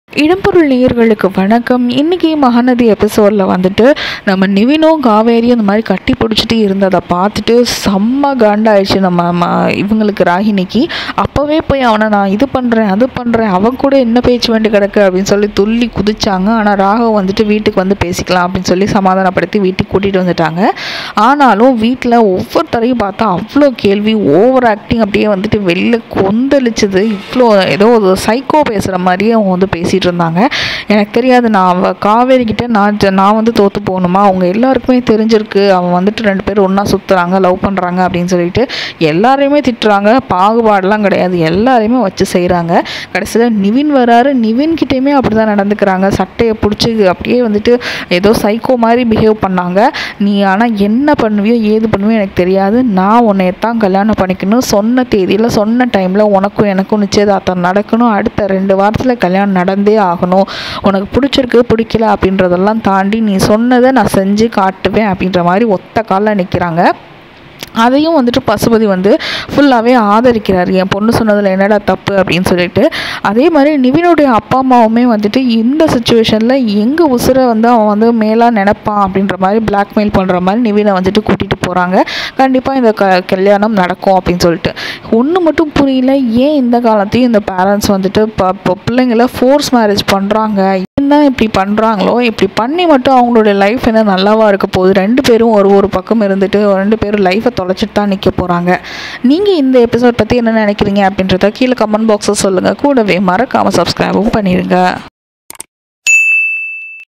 இடம்பொருள் நேயர்களுக்கு வணக்கம் இன்னைக்கு மகாநதி எபிசோடில் வந்துட்டு நம்ம நிவினும் காவேரியும் இந்த மாதிரி கட்டி பிடிச்சிட்டு இருந்ததை பார்த்துட்டு செம்ம காண்டாயிடுச்சு நம்ம ம- இவங்களுக்கு ராகினிக்கு அப்போவே போய் அவனை நான் இது பண்ணுறேன் அது பண்ணுறேன் அவன் கூட என்ன பேச்சு வேண்டி கிடக்கு அப்படின்னு சொல்லி துள்ளி குதிச்சாங்க ஆனால் ராகவ் வந்துட்டு வீட்டுக்கு வந்து பேசிக்கலாம் அப்படின்னு சொல்லி சமாதானப்படுத்தி வீட்டுக்கு கூட்டிகிட்டு வந்துட்டாங்க ஆனாலும் வீட்டில் ஒவ்வொருத்தரையும் பார்த்தா அவ்வளோ கேள்வி ஓவர் ஆக்டிங் அப்படியே வந்துட்டு வெளில கொந்தளிச்சுது இவ்வளோ ஏதோ ஒரு சைக்கோ பேசுகிற மாதிரியே அவங்க வந்து பேசிகிட்டு இருந்தாங்க எனக்கு தெரியாது நான் அவ காவேரி கிட்ட நான் ஜ- நான் வந்து தோற்று போகணுமா அவங்க எல்லாருக்குமே தெரிஞ்சிருக்கு அவன் வந்துட்டு ரெண்டு பேரும் ஒன்றா சுற்றுறாங்க லவ் பண்ணுறாங்க அப்படின்னு சொல்லிட்டு எல்லாரையுமே திட்டுறாங்க பாகுபாடெல்லாம் கிடையாது எல்லாரையுமே வச்சு செய்கிறாங்க கடைசியில் நிவின் வராரு நிவின் கிட்டேயுமே அப்படி தான் நடந்துக்கிறாங்க சட்டையை பிடிச்சி அப்படியே வந்துட்டு ஏதோ சைக்கோ மாதிரி பிஹேவ் பண்ணாங்க நீ ஆனால் என்ன பண்ணுவியோ ஏது பண்ணுவியோ எனக்கு தெரியாது நான் உன்னை தான் கல்யாணம் பண்ணிக்கணும் சொன்ன தேதியில் சொன்ன டைமில் உனக்கும் எனக்கும் நிச்சயதார்த்தம் நடக்கணும் அடுத்த ரெண்டு வாரத்தில் கல்யாணம் நடந்தே ஆகணும் உனக்கு பிடிச்சிருக்கு பிடிக்கல அப்படின்றதெல்லாம் தாண்டி நீ சொன்னதை நான் செஞ்சு காட்டுவேன் அப்படின்ற மாதிரி ஒத்த காலில் நிற்கிறாங்க அதையும் வந்துட்டு பசுபதி வந்து ஃபுல்லாகவே ஆதரிக்கிறார் என் பொண்ணு சொன்னதில் என்னடா தப்பு அப்படின்னு சொல்லிட்டு அதே மாதிரி நிவினுடைய அப்பா அம்மாவுமே வந்துட்டு இந்த சுச்சுவேஷனில் எங்கள் உசுரை வந்து அவன் வந்து மேலாக நினைப்பான் அப்படின்ற மாதிரி பிளாக்மெயில் பண்ணுற மாதிரி நிவினை வந்துட்டு கூட்டிகிட்டு போகிறாங்க கண்டிப்பாக இந்த க கல்யாணம் நடக்கும் அப்படின்னு சொல்லிட்டு ஒன்று மட்டும் புரியல ஏன் இந்த காலத்தையும் இந்த பேரண்ட்ஸ் வந்துட்டு இப்போ இப்போ பிள்ளைங்கள ஃபோர்ஸ் மேரேஜ் பண்ணுறாங்க தான் இப்படி பண்ணுறாங்களோ இப்படி பண்ணி மட்டும் அவங்களுடைய லைஃப் என்ன நல்லாவா இருக்க போகுது ரெண்டு பேரும் ஒரு ஒரு பக்கம் இருந்துட்டு ரெண்டு பேரும் லைஃப்பை தொலைச்சிட்டு தான் நிற்க போகிறாங்க நீங்கள் இந்த எபிசோட் பற்றி என்ன நினைக்கிறீங்க அப்படின்றத கீழே கமெண்ட் பாக்ஸில் சொல்லுங்கள் கூடவே மறக்காமல் சப்ஸ்கிரைபும் பண்ணிடுங்க